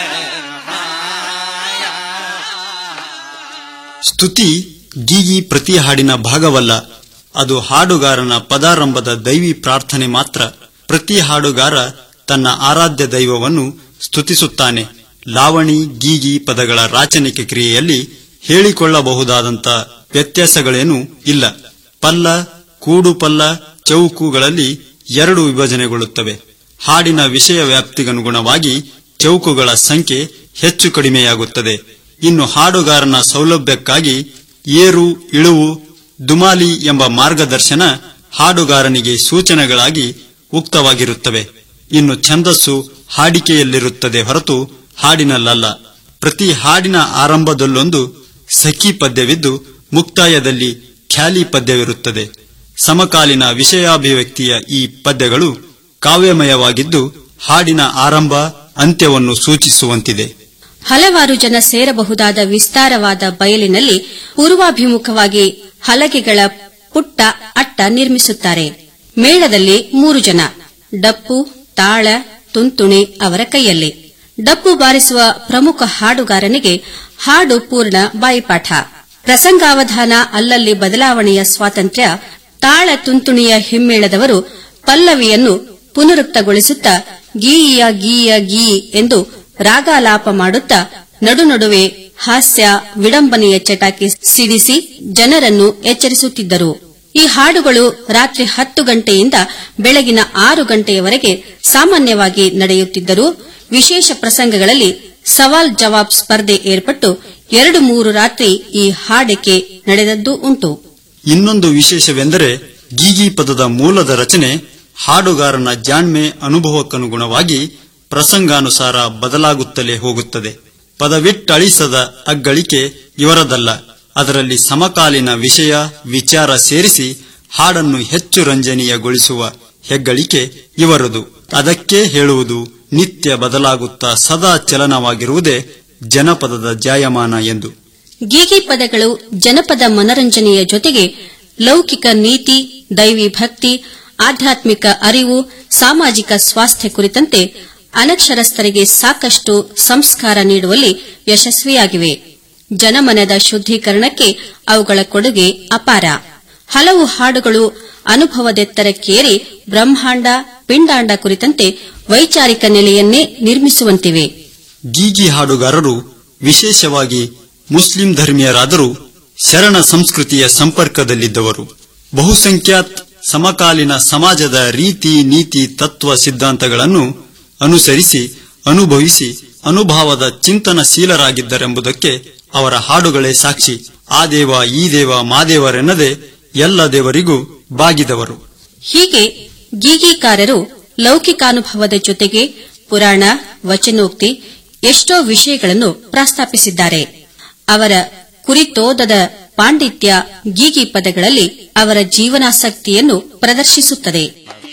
ಸ್ತುತಿ ಗೀಗಿ ಪ್ರತಿ ಹಾಡಿನ ಭಾಗವಲ್ಲ ಅದು ಹಾಡುಗಾರನ ಪದಾರಂಭದ ದೈವಿ ಪ್ರಾರ್ಥನೆ ಮಾತ್ರ ಪ್ರತಿ ಹಾಡುಗಾರ ತನ್ನ ಆರಾಧ್ಯ ದೈವವನ್ನು ಸ್ತುತಿಸುತ್ತಾನೆ ಲಾವಣಿ ಗೀಗಿ ಪದಗಳ ರಾಚನಿಕೆ ಕ್ರಿಯೆಯಲ್ಲಿ ಹೇಳಿಕೊಳ್ಳಬಹುದಾದಂತ ವ್ಯತ್ಯಾಸಗಳೇನೂ ಇಲ್ಲ ಪಲ್ಲ ಕೂಡು ಪಲ್ಲ ಚೌಕುಗಳಲ್ಲಿ ಎರಡು ವಿಭಜನೆಗೊಳ್ಳುತ್ತವೆ ಹಾಡಿನ ವಿಷಯ ವ್ಯಾಪ್ತಿಗನುಗುಣವಾಗಿ ಚೌಕುಗಳ ಸಂಖ್ಯೆ ಹೆಚ್ಚು ಕಡಿಮೆಯಾಗುತ್ತದೆ ಇನ್ನು ಹಾಡುಗಾರನ ಸೌಲಭ್ಯಕ್ಕಾಗಿ ಏರು ಇಳುವು ದುಮಾಲಿ ಎಂಬ ಮಾರ್ಗದರ್ಶನ ಹಾಡುಗಾರನಿಗೆ ಸೂಚನೆಗಳಾಗಿ ಉಕ್ತವಾಗಿರುತ್ತವೆ ಇನ್ನು ಛಂದಸ್ಸು ಹಾಡಿಕೆಯಲ್ಲಿರುತ್ತದೆ ಹೊರತು ಹಾಡಿನಲ್ಲಲ್ಲ ಪ್ರತಿ ಹಾಡಿನ ಆರಂಭದಲ್ಲೊಂದು ಸಖಿ ಪದ್ಯವಿದ್ದು ಮುಕ್ತಾಯದಲ್ಲಿ ಖ್ಯಾಲಿ ಪದ್ಯವಿರುತ್ತದೆ ಸಮಕಾಲೀನ ವಿಷಯಾಭಿವ್ಯಕ್ತಿಯ ಈ ಪದ್ಯಗಳು ಕಾವ್ಯಮಯವಾಗಿದ್ದು ಹಾಡಿನ ಆರಂಭ ಅಂತ್ಯವನ್ನು ಸೂಚಿಸುವಂತಿದೆ ಹಲವಾರು ಜನ ಸೇರಬಹುದಾದ ವಿಸ್ತಾರವಾದ ಬಯಲಿನಲ್ಲಿ ಪೂರ್ವಾಭಿಮುಖವಾಗಿ ಹಲಗೆಗಳ ಪುಟ್ಟ ಅಟ್ಟ ನಿರ್ಮಿಸುತ್ತಾರೆ ಮೇಳದಲ್ಲಿ ಮೂರು ಜನ ಡಪ್ಪು ತಾಳ ತುಂತುಣಿ ಅವರ ಕೈಯಲ್ಲಿ ಡಪ್ಪು ಬಾರಿಸುವ ಪ್ರಮುಖ ಹಾಡುಗಾರನಿಗೆ ಹಾಡು ಪೂರ್ಣ ಬಾಯಿಪಾಠ ಪ್ರಸಂಗಾವಧಾನ ಅಲ್ಲಲ್ಲಿ ಬದಲಾವಣೆಯ ಸ್ವಾತಂತ್ರ್ಯ ತಾಳ ತುಂತುಣಿಯ ಹಿಮ್ಮೇಳದವರು ಪಲ್ಲವಿಯನ್ನು ಪುನರುಕ್ತಗೊಳಿಸುತ್ತಾ ಗೀಯ ಗೀಯ ಗೀ ಎಂದು ರಾಗಾಲಾಪ ಮಾಡುತ್ತಾ ನಡುನಡುವೆ ಹಾಸ್ಯ ವಿಡಂಬನೆಯ ಚಟಾಕಿ ಸಿಡಿಸಿ ಜನರನ್ನು ಎಚ್ಚರಿಸುತ್ತಿದ್ದರು ಈ ಹಾಡುಗಳು ರಾತ್ರಿ ಹತ್ತು ಗಂಟೆಯಿಂದ ಬೆಳಗಿನ ಆರು ಗಂಟೆಯವರೆಗೆ ಸಾಮಾನ್ಯವಾಗಿ ನಡೆಯುತ್ತಿದ್ದರೂ ವಿಶೇಷ ಪ್ರಸಂಗಗಳಲ್ಲಿ ಸವಾಲ್ ಜವಾಬ್ ಸ್ಪರ್ಧೆ ಏರ್ಪಟ್ಟು ಎರಡು ಮೂರು ರಾತ್ರಿ ಈ ಹಾಡಿಕೆ ನಡೆದದ್ದೂ ಉಂಟು ಇನ್ನೊಂದು ವಿಶೇಷವೆಂದರೆ ಗೀಗಿ ಪದದ ಮೂಲದ ರಚನೆ ಹಾಡುಗಾರನ ಜಾಣ್ಮೆ ಅನುಭವಕ್ಕನುಗುಣವಾಗಿ ಪ್ರಸಂಗಾನುಸಾರ ಬದಲಾಗುತ್ತಲೇ ಹೋಗುತ್ತದೆ ಪದವಿಟ್ಟಳಿಸದ ಅಗ್ಗಳಿಕೆ ಇವರದಲ್ಲ ಅದರಲ್ಲಿ ಸಮಕಾಲೀನ ವಿಷಯ ವಿಚಾರ ಸೇರಿಸಿ ಹಾಡನ್ನು ಹೆಚ್ಚು ರಂಜನೀಯಗೊಳಿಸುವ ಹೆಗ್ಗಳಿಕೆ ಇವರದು ಅದಕ್ಕೆ ಹೇಳುವುದು ನಿತ್ಯ ಬದಲಾಗುತ್ತಾ ಸದಾ ಚಲನವಾಗಿರುವುದೇ ಜನಪದದ ಜಾಯಮಾನ ಎಂದು ಗೀಗಿ ಪದಗಳು ಜನಪದ ಮನರಂಜನೆಯ ಜೊತೆಗೆ ಲೌಕಿಕ ನೀತಿ ದೈವಿ ಭಕ್ತಿ ಆಧ್ಯಾತ್ಮಿಕ ಅರಿವು ಸಾಮಾಜಿಕ ಸ್ವಾಸ್ಥ್ಯ ಕುರಿತಂತೆ ಅನಕ್ಷರಸ್ಥರಿಗೆ ಸಾಕಷ್ಟು ಸಂಸ್ಕಾರ ನೀಡುವಲ್ಲಿ ಯಶಸ್ವಿಯಾಗಿವೆ ಜನಮನದ ಶುದ್ದೀಕರಣಕ್ಕೆ ಅವುಗಳ ಕೊಡುಗೆ ಅಪಾರ ಹಲವು ಹಾಡುಗಳು ಅನುಭವದೆತ್ತರಕ್ಕೇರಿ ಬ್ರಹ್ಮಾಂಡ ಪಿಂಡಾಂಡ ಕುರಿತಂತೆ ವೈಚಾರಿಕ ನೆಲೆಯನ್ನೇ ನಿರ್ಮಿಸುವಂತಿವೆ ಗೀಗಿ ಹಾಡುಗಾರರು ವಿಶೇಷವಾಗಿ ಮುಸ್ಲಿಂ ಧರ್ಮೀಯರಾದರೂ ಶರಣ ಸಂಸ್ಕೃತಿಯ ಸಂಪರ್ಕದಲ್ಲಿದ್ದವರು ಬಹುಸಂಖ್ಯಾತ್ ಸಮಕಾಲೀನ ಸಮಾಜದ ರೀತಿ ನೀತಿ ತತ್ವ ಸಿದ್ಧಾಂತಗಳನ್ನು ಅನುಸರಿಸಿ ಅನುಭವಿಸಿ ಅನುಭವದ ಚಿಂತನಶೀಲರಾಗಿದ್ದರೆಂಬುದಕ್ಕೆ ಅವರ ಹಾಡುಗಳೇ ಸಾಕ್ಷಿ ಆ ದೇವ ಈ ದೇವ ಮಾದೇವರೆನ್ನದೆ ಎಲ್ಲ ದೇವರಿಗೂ ಬಾಗಿದವರು ಹೀಗೆ ಗೀಗಿಕಾರರು ಲೌಕಿಕಾನುಭವದ ಜೊತೆಗೆ ಪುರಾಣ ವಚನೋಕ್ತಿ ಎಷ್ಟೋ ವಿಷಯಗಳನ್ನು ಪ್ರಸ್ತಾಪಿಸಿದ್ದಾರೆ ಅವರ ಕುರಿತೋದದ ಪಾಂಡಿತ್ಯ ಗೀಗಿ ಪದಗಳಲ್ಲಿ ಅವರ ಜೀವನಾಸಕ್ತಿಯನ್ನು ಪ್ರದರ್ಶಿಸುತ್ತದೆ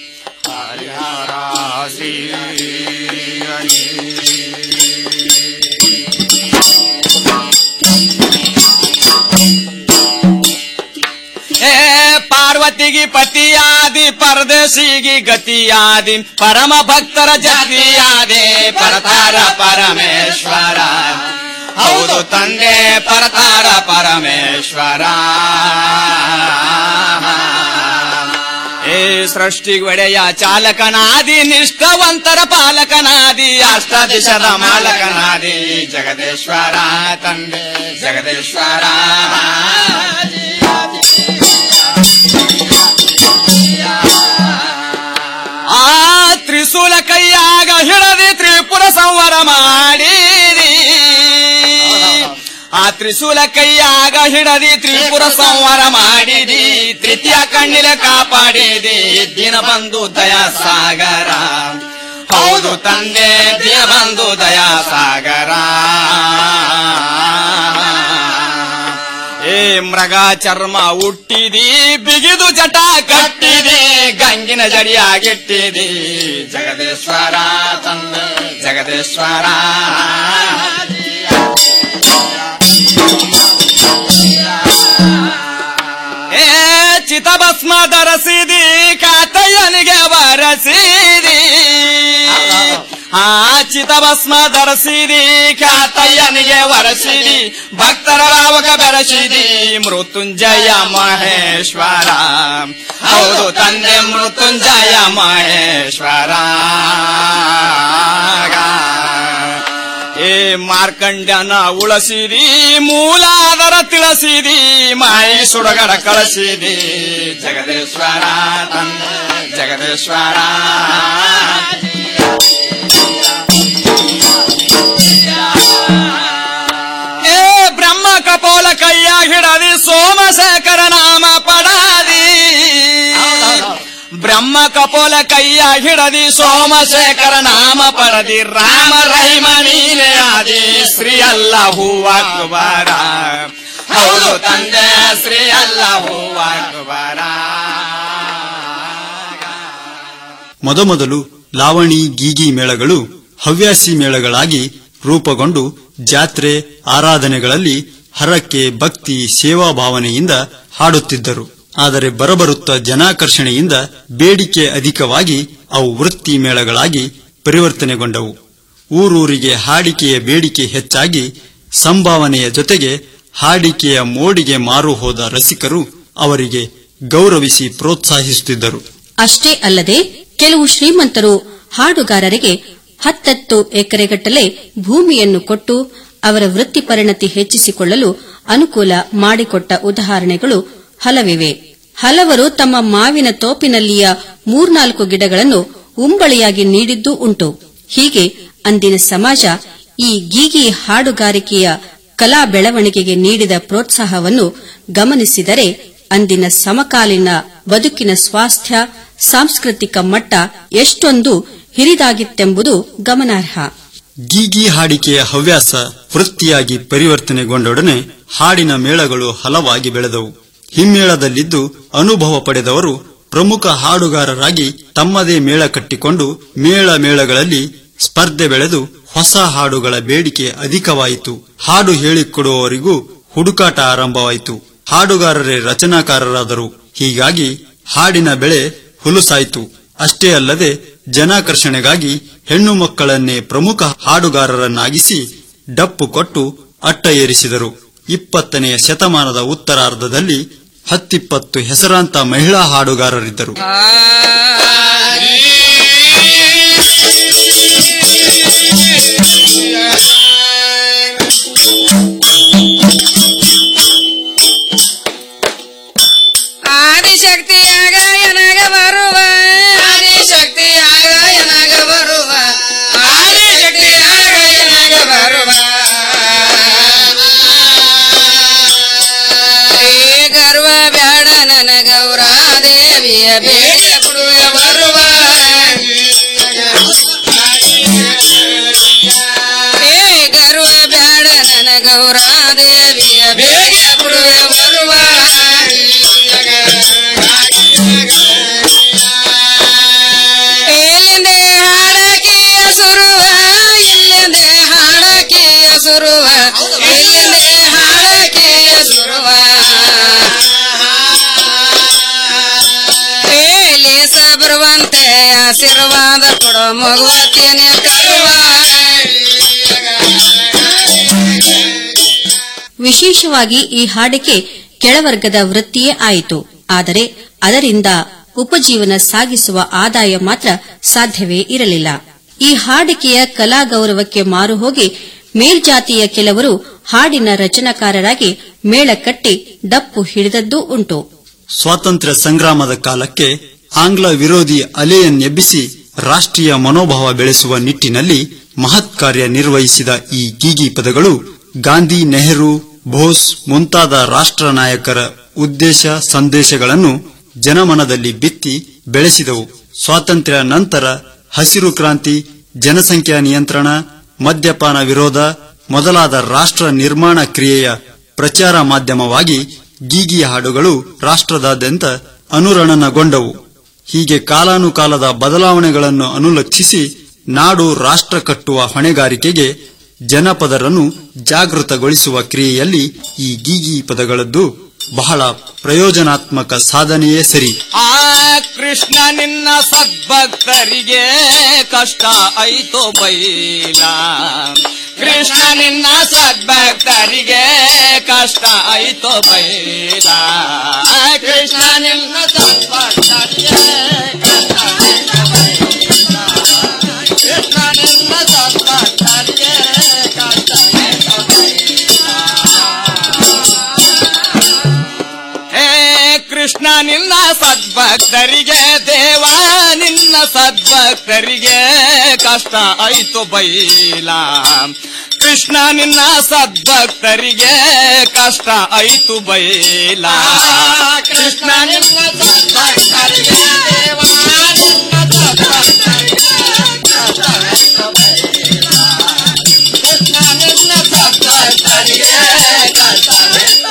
ಏ ಪಾರ್ವತಿಗೆ ಪತಿಯಾದಿ ಪರದೇಶಿಗೆ ಗತಿಯಾದಿ ಪರಮ ಭಕ್ತರ ಜತಿಯಾದೆ ಪರತಾರ ಪರಮೇಶ್ವರ ಹೌದು ತಂದೆ ಪರತಾರ ಪರಮೇಶ್ವರ ಏ ಸೃಷ್ಟಿಗೆ ಒಡೆಯ ಚಾಲಕನಾದಿ ನಿಷ್ಠವಂತರ ಪಾಲಕನಾದಿ ಅಷ್ಟ ದಿಶದ ಮಾಲಕನಾದಿ ಜಗದೇಶ್ವರ ತಂದೆ ಜಗದೇಶ್ವರ ಆ ತ್ರಿಶೂಲ ಕೈಯಾಗ ಹಿಡದಿ ತ್ರಿಪುರ ಸಂವರ ಮಾಡಿರಿ ಆ ತ್ರಿಶೂಲ ಕೈಯಾಗ ಹಿಡದಿ ತ್ರಿಪುರ ಸಂವರ ಮಾಡಿದಿ ತೃತೀಯ ಕಣ್ಣಿಲೆ ಕಾಪಾಡಿದಿ ದಿನ ಬಂದು ದಯಾ ಸಾಗರ ಹೌದು ತಂದೆ ದಿನ ಬಂದು ದಯಾ ಸಾಗರ ಏ ಮೃಗ ಚರ್ಮ ಹುಟ್ಟಿದಿ ಬಿಗಿದು ಜಟ ಕಟ್ಟಿದಿ ಗಂಗಿನ ಜಡಿಯಾಗಿಟ್ಟಿದಿ ಜಗದೇಶ್ವರ ತಂದೆ ಜಗದೇಶ್ವರ ಭಸ್ಮ ಧರಿಸಿದಿ ಕಾತಯ್ಯನಿಗೆ ಬರಸಿದಿ ಆ ಚಿತ ಭಸ್ಮ ಧರಿಸಿದಿ ಕಾತಯ್ಯನಿಗೆ ವರಸಿದಿ ಭಕ್ತರ ಭಾವಕ ಬೆರಸಿದಿ ಮೃತ್ಯುಂಜಯ ಮಹೇಶ್ವರ ಹೌದು ತಂದೆ ಮೃತ್ಯುಂಜಯ ಮಹೇಶ್ವರ ಏ ಮಾರ್ಕಂಡ್ಯನ ಉಳಸಿದಿ ಮೂಲಾದರ ತಿಳಿಸಿದಿ ಮಾಯಿ ಸುಡಗಡ ಕಳಿಸಿದಿ ಜಗದೇಶ್ವರ ತಂದೆ ಜಗದೇಶ್ವರ ಏ ಬ್ರಹ್ಮ ಕಪೋಲ ಕೈಯ ಹಿಡದಿ ಸೋಮಶೇಖರ ನಾಮ ಪಡಾದಿ ಬ್ರಹ್ಮ ಕಪೋಲ ಕೈಯ ಹಿಡದಿ ಸೋಮಶೇಖರ ನಾಮ ಪಡದಿ ರಾಮ ರೈಮ ನೀನೆ ಆದಿ ಶ್ರೀ ಅಲ್ಲ ಹೂವ ಕುಬಾರ ಹೌದು ತಂದೆ ಶ್ರೀ ಅಲ್ಲ ಹೂವ ಕುಬಾರ ಮೊದಮೊದಲು ಲಾವಣಿ ಗೀಗಿ ಮೇಳಗಳು ಹವ್ಯಾಸಿ ಮೇಳಗಳಾಗಿ ರೂಪುಗೊಂಡು ಜಾತ್ರೆ ಆರಾಧನೆಗಳಲ್ಲಿ ಹರಕೆ ಭಕ್ತಿ ಸೇವಾ ಭಾವನೆಯಿಂದ ಹಾಡುತ್ತಿದ್ದರು ಆದರೆ ಬರಬರುತ್ತ ಜನಾಕರ್ಷಣೆಯಿಂದ ಬೇಡಿಕೆ ಅಧಿಕವಾಗಿ ಅವು ವೃತ್ತಿ ಮೇಳಗಳಾಗಿ ಪರಿವರ್ತನೆಗೊಂಡವು ಊರೂರಿಗೆ ಹಾಡಿಕೆಯ ಬೇಡಿಕೆ ಹೆಚ್ಚಾಗಿ ಸಂಭಾವನೆಯ ಜೊತೆಗೆ ಹಾಡಿಕೆಯ ಮೋಡಿಗೆ ಮಾರು ಹೋದ ರಸಿಕರು ಅವರಿಗೆ ಗೌರವಿಸಿ ಪ್ರೋತ್ಸಾಹಿಸುತ್ತಿದ್ದರು ಅಷ್ಟೇ ಅಲ್ಲದೆ ಕೆಲವು ಶ್ರೀಮಂತರು ಹಾಡುಗಾರರಿಗೆ ಹತ್ತತ್ತು ಎಕರೆಗಟ್ಟಲೆ ಭೂಮಿಯನ್ನು ಕೊಟ್ಟು ಅವರ ವೃತ್ತಿ ಪರಿಣತಿ ಹೆಚ್ಚಿಸಿಕೊಳ್ಳಲು ಅನುಕೂಲ ಮಾಡಿಕೊಟ್ಟ ಉದಾಹರಣೆಗಳು ಹಲವಿವೆ ಹಲವರು ತಮ್ಮ ಮಾವಿನ ತೋಪಿನಲ್ಲಿಯ ಮೂರ್ನಾಲ್ಕು ಗಿಡಗಳನ್ನು ಉಂಬಳಿಯಾಗಿ ನೀಡಿದ್ದೂ ಉಂಟು ಹೀಗೆ ಅಂದಿನ ಸಮಾಜ ಈ ಗೀಗಿ ಹಾಡುಗಾರಿಕೆಯ ಕಲಾ ಬೆಳವಣಿಗೆಗೆ ನೀಡಿದ ಪ್ರೋತ್ಸಾಹವನ್ನು ಗಮನಿಸಿದರೆ ಅಂದಿನ ಸಮಕಾಲೀನ ಬದುಕಿನ ಸ್ವಾಸ್ಥ್ಯ ಸಾಂಸ್ಕೃತಿಕ ಮಟ್ಟ ಎಷ್ಟೊಂದು ಹಿರಿದಾಗಿತ್ತೆಂಬುದು ಗಮನಾರ್ಹ ಗೀಗಿ ಹಾಡಿಕೆಯ ಹವ್ಯಾಸ ವೃತ್ತಿಯಾಗಿ ಪರಿವರ್ತನೆಗೊಂಡೊಡನೆ ಹಾಡಿನ ಮೇಳಗಳು ಹಲವಾಗಿ ಬೆಳೆದವು ಹಿಮ್ಮೇಳದಲ್ಲಿದ್ದು ಅನುಭವ ಪಡೆದವರು ಪ್ರಮುಖ ಹಾಡುಗಾರರಾಗಿ ತಮ್ಮದೇ ಮೇಳ ಕಟ್ಟಿಕೊಂಡು ಮೇಳ ಮೇಳಗಳಲ್ಲಿ ಸ್ಪರ್ಧೆ ಬೆಳೆದು ಹೊಸ ಹಾಡುಗಳ ಬೇಡಿಕೆ ಅಧಿಕವಾಯಿತು ಹಾಡು ಹೇಳಿಕೊಡುವವರಿಗೂ ಹುಡುಕಾಟ ಆರಂಭವಾಯಿತು ಹಾಡುಗಾರರೇ ರಚನಾಕಾರರಾದರು ಹೀಗಾಗಿ ಹಾಡಿನ ಬೆಳೆ ಹುಲುಸಾಯಿತು ಅಷ್ಟೇ ಅಲ್ಲದೆ ಜನಾಕರ್ಷಣೆಗಾಗಿ ಹೆಣ್ಣು ಮಕ್ಕಳನ್ನೇ ಪ್ರಮುಖ ಹಾಡುಗಾರರನ್ನಾಗಿಸಿ ಡಪ್ಪು ಕೊಟ್ಟು ಅಟ್ಟ ಏರಿಸಿದರು ಇಪ್ಪತ್ತನೆಯ ಶತಮಾನದ ಉತ್ತರಾರ್ಧದಲ್ಲಿ ಹತ್ತಿಪ್ಪತ್ತು ಹೆಸರಾಂತ ಮಹಿಳಾ ಹಾಡುಗಾರರಿದ್ದರು ಆದಿಶಕ್ತಿಯಾಗ ಎನಗ ಬರುವ ಆದಿಶಕ್ತಿಯಾಗ ಎನಗ ಬರುವ ಆದಿಶಕ್ತಿಯಾಗ ಎನಗ ಬರುವ ಏ ಗರ್ವ ಬ್ಯಾಡ ನನಗೌರ ದೇವಿಯ ಬೇಡ ಕೊಡುವೆ ಬರುವ ಏ ಗರ್ವ ಬ್ಯಾಡ ನನಗೌರ ದೇವಿಯ ಬೇಗ ಕೊಡುವೆ ಬರುವ ಇಲ್ಲಿಂದೆ ಹಾಡಕಿಯ ಸುರುವ ಇಲ್ಲಿಂದೆ ಹಾಡಕಿಯ ಸುರುವ ಇಲ್ಲಿಂದೆ ಹಾಡಕಿಯ ಸುರುವ ಲೇಸ ಬರುವಂತೆ ಆಶೀರ್ವಾದ ಕೊಡೋ ಮಗುವತಿಯನೇ ಕರುವ ವಿಶೇಷವಾಗಿ ಈ ಹಾಡಿಕೆ ಕೆಳವರ್ಗದ ವೃತ್ತಿಯೇ ಆಯಿತು ಆದರೆ ಅದರಿಂದ ಉಪಜೀವನ ಸಾಗಿಸುವ ಆದಾಯ ಮಾತ್ರ ಸಾಧ್ಯವೇ ಇರಲಿಲ್ಲ ಈ ಹಾಡಿಕೆಯ ಕಲಾ ಗೌರವಕ್ಕೆ ಮಾರು ಹೋಗಿ ಮೇಲ್ಜಾತಿಯ ಕೆಲವರು ಹಾಡಿನ ರಚನಾಕಾರರಾಗಿ ಮೇಳ ಕಟ್ಟಿ ಡಪ್ಪು ಹಿಡಿದದ್ದೂ ಉಂಟು ಸ್ವಾತಂತ್ರ್ಯ ಸಂಗ್ರಾಮದ ಕಾಲಕ್ಕೆ ಆಂಗ್ಲ ವಿರೋಧಿ ಅಲೆಯನ್ನೆಬ್ಬಿಸಿ ರಾಷ್ಟ್ರೀಯ ಮನೋಭಾವ ಬೆಳೆಸುವ ನಿಟ್ಟಿನಲ್ಲಿ ಮಹತ್ ಕಾರ್ಯ ನಿರ್ವಹಿಸಿದ ಈ ಗೀಗಿ ಪದಗಳು ಗಾಂಧಿ ನೆಹರು ಬೋಸ್ ಮುಂತಾದ ರಾಷ್ಟ್ರ ನಾಯಕರ ಉದ್ದೇಶ ಸಂದೇಶಗಳನ್ನು ಜನಮನದಲ್ಲಿ ಬಿತ್ತಿ ಬೆಳೆಸಿದವು ಸ್ವಾತಂತ್ರ್ಯ ನಂತರ ಹಸಿರು ಕ್ರಾಂತಿ ಜನಸಂಖ್ಯಾ ನಿಯಂತ್ರಣ ಮದ್ಯಪಾನ ವಿರೋಧ ಮೊದಲಾದ ರಾಷ್ಟ್ರ ನಿರ್ಮಾಣ ಕ್ರಿಯೆಯ ಪ್ರಚಾರ ಮಾಧ್ಯಮವಾಗಿ ಗೀಗಿ ಹಾಡುಗಳು ರಾಷ್ಟ್ರದಾದ್ಯಂತ ಅನುರಣನಗೊಂಡವು ಹೀಗೆ ಕಾಲಾನುಕಾಲದ ಬದಲಾವಣೆಗಳನ್ನು ಅನುಲಕ್ಷಿಸಿ ನಾಡು ರಾಷ್ಟ್ರ ಕಟ್ಟುವ ಹೊಣೆಗಾರಿಕೆಗೆ ಜನಪದರನ್ನು ಜಾಗೃತಗೊಳಿಸುವ ಕ್ರಿಯೆಯಲ್ಲಿ ಈ ಗೀಗಿ ಪದಗಳದ್ದು ಬಹಳ ಪ್ರಯೋಜನಾತ್ಮಕ ಸಾಧನೆಯೇ ಸರಿ ಆ ಕೃಷ್ಣ ನಿನ್ನ ಸದ್ಭಕ್ತರಿಗೆ ಕಷ್ಟ ಐತೋ ಬೈಲ ಕೃಷ್ಣ ನಿನ್ನ ಸದ್ಭಕ್ತರಿಗೆ ಕಷ್ಟ ಐತೋ ಬೈಲ ಕೃಷ್ಣ ನಿನ್ನ ಸದ್ಭಕ್ತರಿಗೆ ಕಷ್ಟ ಐತೋ ಬೈಲ. ಕೃಷ್ಣ ನಿನ್ನ ಸದ್ಭಕ್ತರಿಗೆ ಕಷ್ಟ ಐತೋ ಹೇ ಕೃಷ್ಣ ನಿನ್ನ ಸದ್ಭಕ್ತರಿಗೆ ದೇವ ನಿನ್ನ ಸದ್ಭಕ್ತರಿಗೆ ಕಷ್ಟ ಆಯ್ತು ಬೈಲ ಕೃಷ್ಣ ನಿನ್ನ ಸದ್ಭಕ್ತರಿಗೆ ಕಷ್ಟ ಆಯ್ತು ಬೈಲ ಕೃಷ್ಣ ನಿನ್ನ ಸದ್ಭಕ್ತರಿಗೆ ದೇವ ನಿನ್ನ ಸದ್ಭಕ್ತರಿಗೆ ಕಷ್ಟ ಆಯ್ತು ಬೈಲ. ಕೃಷ್ಣ ನಿನ್ನ ಸದ್ಭಕ್ತರಿಗೆ ಕಷ್ಟ ಆಯ್ತು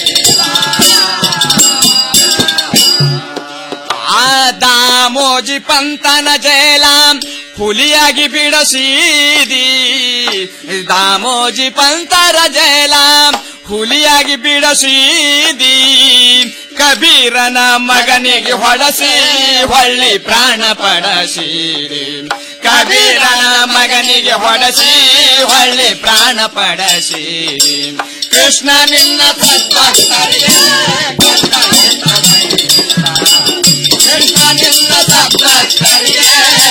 ಆ ದಾಮೋಜಿ ಪಂತನ ಜೇಲ ಹುಲಿಯಾಗಿ ಬಿಡಸೀದಿ ದಾಮೋಜಿ ಪಂತರ ಜೇಲ ಹುಲಿಯಾಗಿ ಬಿಡಸೀದಿ ಕಬೀರನ ಮಗನಿಗೆ ಹೊಡಸಿ ಹೊಳ್ಳಿ ಪ್ರಾಣ ಪಡಸೀರಿ ಕಬೀರನ ಮಗನಿಗೆ ಹೊಡಸಿ ಹೊಳ್ಳಿ ಪ್ರಾಣ ಪಡಸೀರಿ ಕೃಷ್ಣ ನಿನ್ನ ಸದ್ಭಕ್ತರಿಗೆ ಕೃಷ್ಣ ನಿನ್ನ ಸದ್ಭಕ್ತರಿಗೆ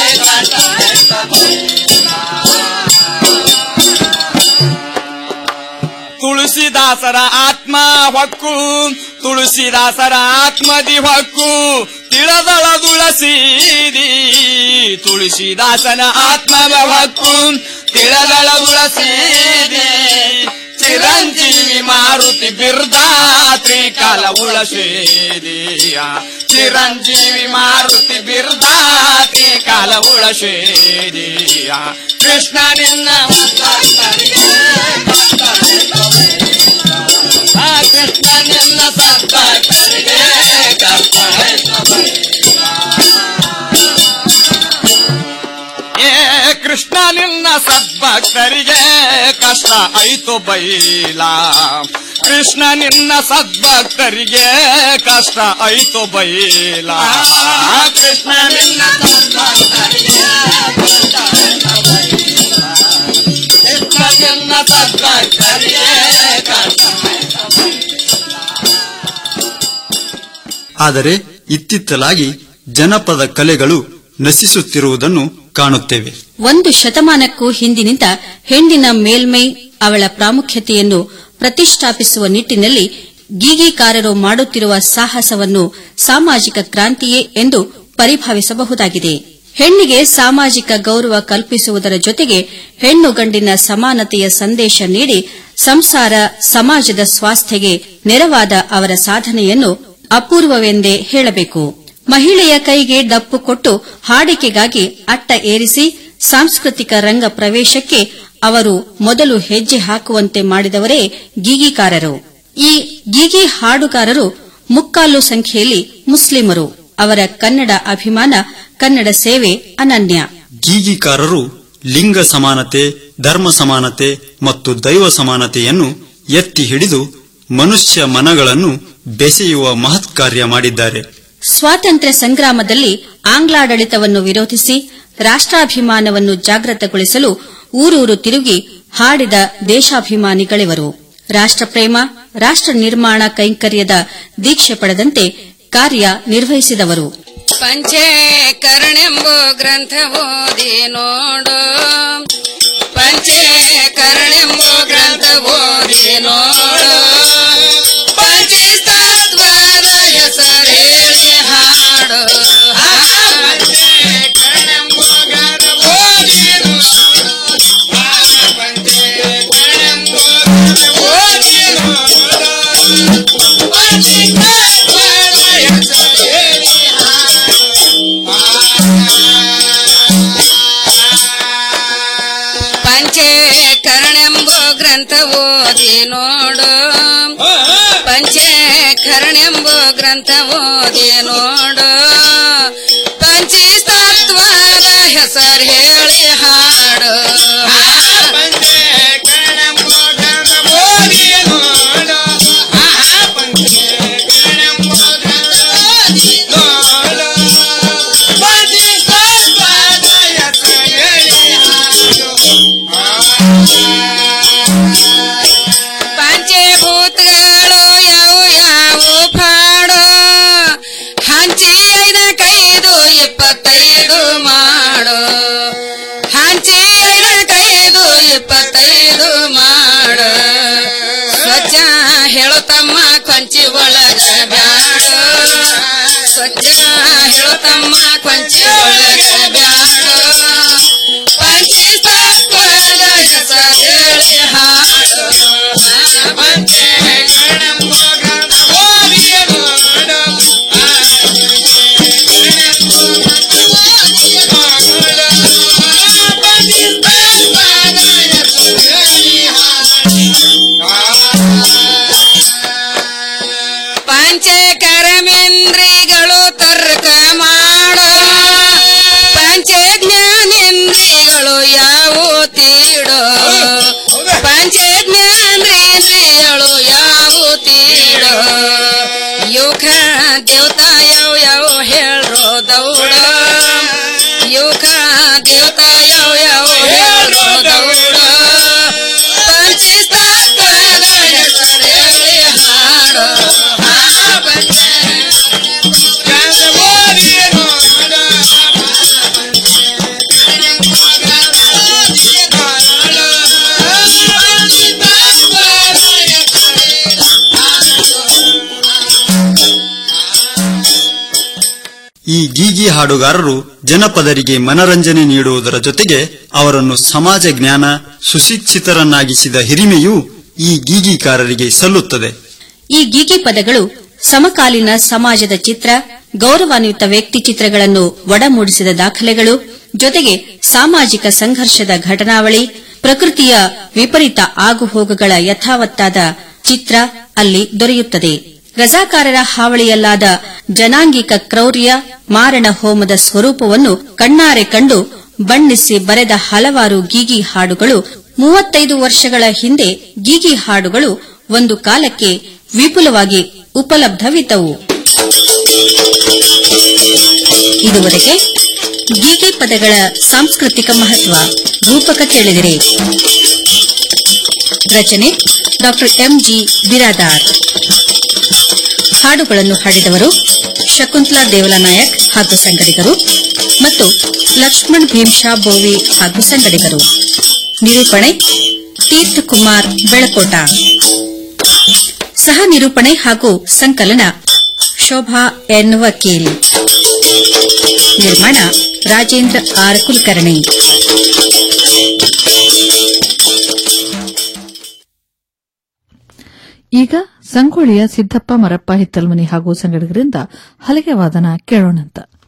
ತುಳಸಿದಾಸರ ಆತ್ಮ ಹೊಕ್ಕು ತುಳಸಿದಾಸರ ಆತ್ಮದಿ ಹೊಕ್ಕು ತಿಳದಳ ತುಳಸೀದಿ ತುಳಸಿದಾಸನ ಆತ್ಮದ ಹೊಕ್ಕು ತಿಳದಳ ತುಳಸೀದಿ ಚಿರಂಜೀವಿ ಮಾರುತಿ ಬಿರ್ದ ತ್ರಿಕಾಲ ಉಳಸೇದಿಯ ಚಿರಂಜೀವಿ ಮಾರುತಿ ಬಿರ್ದ ತ್ರಿಕಾಲ ಉಳಸೇದಿಯ ಕೃಷ್ಣ ನಿನ್ನ ಭಕ್ತರಿಗೆ ಆ ಕೃಷ್ಣ ನಿನ್ನ ಸದ್ಭಕ್ತರಿಗೆ ಏ ಕೃಷ್ಣ ನಿನ್ನ ಸದ್ಭಕ್ತರಿಗೆ ಕಷ್ಟ ಐತು ಬೈಲ ಕೃಷ್ಣ ನಿನ್ನ ಸದ್ಭಕ್ತರಿಗೆ ಕಷ್ಟ ಐತು ಬೈಲ ಕೃಷ್ಣ ನಿನ್ನ ಸದ್ಭಕ್ತರಿಗೆ ಕಷ್ಟ ಐತು ಬೈಲ. ಕೃಷ್ಣ ನಿನ್ನ ಸದ್ಭಕ್ತರಿಗೆ ಕಷ್ಟ ಐತು ಆದರೆ ಇತ್ತಿತ್ತಲಾಗಿ ಜನಪದ ಕಲೆಗಳು ನಶಿಸುತ್ತಿರುವುದನ್ನು ಕಾಣುತ್ತೇವೆ ಒಂದು ಶತಮಾನಕ್ಕೂ ಹಿಂದಿನಿಂದ ಹೆಣ್ಣಿನ ಮೇಲ್ಮೈ ಅವಳ ಪ್ರಾಮುಖ್ಯತೆಯನ್ನು ಪ್ರತಿಷ್ಠಾಪಿಸುವ ನಿಟ್ಟಿನಲ್ಲಿ ಗೀಗಿಕಾರರು ಮಾಡುತ್ತಿರುವ ಸಾಹಸವನ್ನು ಸಾಮಾಜಿಕ ಕ್ರಾಂತಿಯೇ ಎಂದು ಪರಿಭಾವಿಸಬಹುದಾಗಿದೆ ಹೆಣ್ಣಿಗೆ ಸಾಮಾಜಿಕ ಗೌರವ ಕಲ್ಪಿಸುವುದರ ಜೊತೆಗೆ ಹೆಣ್ಣು ಗಂಡಿನ ಸಮಾನತೆಯ ಸಂದೇಶ ನೀಡಿ ಸಂಸಾರ ಸಮಾಜದ ಸ್ವಾಸ್ಥ್ಯಗೆ ನೆರವಾದ ಅವರ ಸಾಧನೆಯನ್ನು ಅಪೂರ್ವವೆಂದೇ ಹೇಳಬೇಕು ಮಹಿಳೆಯ ಕೈಗೆ ಡಪ್ಪು ಕೊಟ್ಟು ಹಾಡಿಕೆಗಾಗಿ ಅಟ್ಟ ಏರಿಸಿ ಸಾಂಸ್ಕೃತಿಕ ರಂಗ ಪ್ರವೇಶಕ್ಕೆ ಅವರು ಮೊದಲು ಹೆಜ್ಜೆ ಹಾಕುವಂತೆ ಮಾಡಿದವರೇ ಗೀಗಿಕಾರರು ಈ ಗೀಗಿ ಹಾಡುಗಾರರು ಮುಕ್ಕಾಲು ಸಂಖ್ಯೆಯಲ್ಲಿ ಮುಸ್ಲಿಮರು ಅವರ ಕನ್ನಡ ಅಭಿಮಾನ ಕನ್ನಡ ಸೇವೆ ಅನನ್ಯ ಗೀಗಿಕಾರರು ಲಿಂಗ ಸಮಾನತೆ ಧರ್ಮ ಸಮಾನತೆ ಮತ್ತು ದೈವ ಸಮಾನತೆಯನ್ನು ಎತ್ತಿ ಹಿಡಿದು ಮನುಷ್ಯ ಮನಗಳನ್ನು ಬೆಸೆಯುವ ಮಹತ್ ಕಾರ್ಯ ಮಾಡಿದ್ದಾರೆ ಸ್ವಾತಂತ್ರ್ಯ ಸಂಗ್ರಾಮದಲ್ಲಿ ಆಂಗ್ಲಾಡಳಿತವನ್ನು ವಿರೋಧಿಸಿ ರಾಷ್ಟ್ರಾಭಿಮಾನವನ್ನು ಜಾಗೃತಗೊಳಿಸಲು ಊರೂರು ತಿರುಗಿ ಹಾಡಿದ ದೇಶಾಭಿಮಾನಿಗಳಿವರು ರಾಷ್ಟ್ರಪ್ರೇಮ ರಾಷ್ಟ್ರ ನಿರ್ಮಾಣ ಕೈಂಕರ್ಯದ ದೀಕ್ಷೆ ಪಡೆದಂತೆ ಕಾರ್ಯ ನಿರ್ವಹಿಸಿದವರು ಪಂಚೇಕರಣೆಂಬು ಗ್ರಂಥ ಓದಿ ನೋಡು ಪಂಚೇಕರಣೆಂಬು ಗ್ರಂಥ ಓದಿ ನೋಡು ಪಂಚತತ್ವದ ಹೆಸರೇಳಿ ಹಾಡು ಪಂಚೇಕರಣೆಂಬು ಗ್ರಂಥ ಓದಿ ನೋಡು ಪಂಚೇಕರಣೆಂಬು ಗ್ರಂಥ ಓದಿ ನೋಡು ಪಂಚತತ್ವದ ಹೆಸರೇಳಿ ಪಂಚೇಕರಣೆಂಬು ಗ್ರಂಥ ಓದಿ ನೋಡು ಪಂಚೇಕರಣೆಂಬು ಗ್ರಂಥ ಓದಿ ನೋಡು ಪಂಚತತ್ವದ ಹೆಸರು ಹೇಳಿ ಹಾಡು ಪಂಚೇಕರಣೆಂಬು ಗ್ರಂಥ ಓದಿ ನೋಡು ಪಂಚಭೂತಗಳು ಯಾವ ಯಾವ ಪಾಡು ಹಂಚಿ ಐದ ಕೈದು ಇಪ್ಪತ್ತೈದು ಮಾಡು ಹಂಚಿ ಐದ ಕೈದು ಇಪ್ಪತ್ತೈದು ಮಾಡು ಸ್ವಚ್ಛ ಹೇಳುತ್ತಮ್ಮ ಕೊಂಚಿ ಒಳಗ ಬ್ಯಾಡು ಸ್ವಚ್ಛ ಹೇಳುತ್ತಮ್ಮ ಕೊಂಚಿ ಒಳಗ ಬ್ಯಾಡು ಪಂಚಿ ತತ್ವದ ಹೆಸರು ಹೇಳಿ ಹಾಡು ಪಂಚೆ ಪಂಚಕರ್ಮೇಂದ್ರಿಗಳು ತರ್ಕ ಮಾಡೋ ಪಂಚಜ್ಞಾನೇಂದ್ರಿಯಗಳು ಯಾವು ತೀಡೋ ಪಂಚಜ್ಞಾನೇಂದ್ರಿಯಗಳು ಯಾವು ತೀಡೋ ಯುಖ ದೇವತಾ ಯಾವ ಯಾವ ಹೇಳ್ರೋ ದೌಡ ಯುಖ ದೇವತಾ ಯಾವ ಯಾವ ಹೇಳ್ರೋ ದೌಡ ಪಂಚಸ್ತತ್ವದ ಹೆಸರೇಳಿ ಹಾಡೋ ಈ ಗೀಗಿ ಹಾಡುಗಾರರು ಜನಪದರಿಗೆ ಮನರಂಜನೆ ನೀಡುವುದರ ಜೊತೆಗೆ ಅವರನ್ನು ಸಮಾಜ ಜ್ಞಾನ ಸುಶಿಕ್ಷಿತರನ್ನಾಗಿಸಿದ ಹಿರಿಮೆಯೂ ಈ ಗೀಗಿಕಾರರಿಗೆ ಸಲ್ಲುತ್ತದೆ ಈ ಗೀಗಿ ಪದಗಳು ಸಮಕಾಲೀನ ಸಮಾಜದ ಚಿತ್ರ ಗೌರವಾನ್ವಿತ ವ್ಯಕ್ತಿ ಚಿತ್ರಗಳನ್ನು ಒಡಮೂಡಿಸಿದ ದಾಖಲೆಗಳು ಜೊತೆಗೆ ಸಾಮಾಜಿಕ ಸಂಘರ್ಷದ ಘಟನಾವಳಿ ಪ್ರಕೃತಿಯ ವಿಪರೀತ ಆಗುಹೋಗುಗಳ ಯಥಾವತ್ತಾದ ಚಿತ್ರ ಅಲ್ಲಿ ದೊರೆಯುತ್ತದೆ ರಜಾಕಾರರ ಹಾವಳಿಯಲ್ಲಾದ ಜನಾಂಗಿಕ ಕ್ರೌರ್ಯ ಮಾರಣ ಹೋಮದ ಸ್ವರೂಪವನ್ನು ಕಣ್ಣಾರೆ ಕಂಡು ಬಣ್ಣಿಸಿ ಬರೆದ ಹಲವಾರು ಗೀಗಿ ಹಾಡುಗಳು ಮೂವತ್ತೈದು ವರ್ಷಗಳ ಹಿಂದೆ ಗೀಗಿ ಹಾಡುಗಳು ಒಂದು ಕಾಲಕ್ಕೆ ವಿಪುಲವಾಗಿ ಉಪಲಬ್ಧವಿದ್ದವು ಇದುವರೆಗೆ ಗೀಗಿ ಪದಗಳ ಸಾಂಸ್ಕೃತಿಕ ಮಹತ್ವ ರೂಪಕ ಕೇಳಿದಿರಿ ರಚನೆ ಡಾ ಎಂಜಿ ಬಿರಾದಾರ್ ಹಾಡುಗಳನ್ನು ಹಾಡಿದವರು ಶಕುಂತಲಾ ದೇವಲ ನಾಯಕ್ ಹಾಗೂ ಸಂಗಡಿಗರು ಮತ್ತು ಲಕ್ಷ್ಮಣ್ ಭೀಮ್ಶಾ ಬೋವಿ ಹಾಗೂ ಸಂಗಡಿಗರು ನಿರೂಪಣೆ ತೀರ್ಥ ಕುಮಾರ್ ಬೆಳಕೋಟ ಸಹ ನಿರೂಪಣೆ ಹಾಗೂ ಸಂಕಲನ ಶೋಭಾ ಎನ್ ವಕೀಲ್ ನಿರ್ಮಾಣ ರಾಜೇಂದ್ರ ಆರ್ ಕುಲಕರ್ಣಿ ಈಗ ಸಂಗೊಳ್ಳಿಯ ಸಿದ್ದಪ್ಪ ಮರಪ್ಪ ಹಿತ್ತಲ್ಮನಿ ಹಾಗೂ ಸಂಗಡಿಗರಿಂದ ಹಲಗೆ ವಾದನ ಕೇಳೋಣಂತ